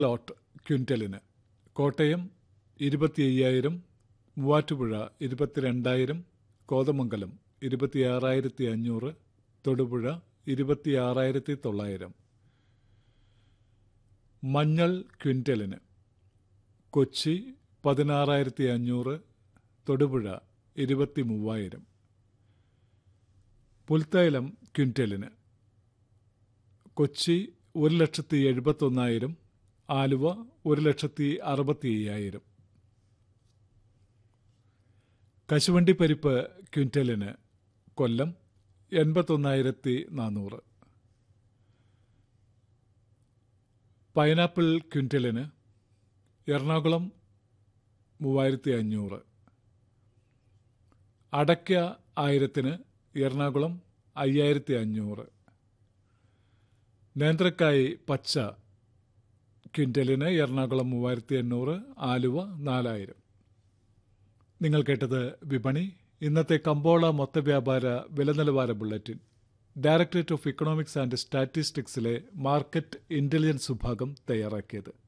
ലോട്ട് ക്വിൻ്റലിന് കോട്ടയം ഇരുപത്തി അയ്യായിരം മൂവാറ്റുപുഴ ഇരുപത്തിരണ്ടായിരം കോതമംഗലം ഇരുപത്തിയാറായിരത്തി അഞ്ഞൂറ് തൊടുപുഴ ഇരുപത്തിയാറായിരത്തി തൊള്ളായിരം മഞ്ഞൾ ക്വിൻ്റലിന് കൊച്ചി പതിനാറായിരത്തി അഞ്ഞൂറ് തൊടുപുഴ ഇരുപത്തി മൂവായിരം പുൽത്തൈലം ക്വിൻ്റലിന് കൊച്ചി ഒരു ലക്ഷത്തി എഴുപത്തൊന്നായിരം ആലുവ ഒരു ലക്ഷത്തി അറുപത്തി അയ്യായിരം കശുവണ്ടി പരിപ്പ് ക്വിൻ്റലിന് കൊല്ലം എൺപത്തൊന്നായിരത്തി നാനൂറ് പൈനാപ്പിൾ ക്വിൻ്റലിന് എറണാകുളം മൂവായിരത്തി അഞ്ഞൂറ് അടയ്ക്ക ആയിരത്തിന് എറണാകുളം അയ്യായിരത്തി അഞ്ഞൂറ് നേന്ത്രക്കായ് പച്ച ക്വിൻ്റലിന് എറണാകുളം മൂവായിരത്തി എണ്ണൂറ് ആലുവ നാലായിരം നിങ്ങൾ കേട്ടത് വിപണി ഇന്നത്തെ കമ്പോള മൊത്തവ്യാപാര വില നിലവാര bulletin directorate of economics and സ്റ്റാറ്റിസ്റ്റിക്സിലെ മാർക്കറ്റ് ഇന്റലിജൻസ് വിഭാഗം തയ്യാറാക്കിയത്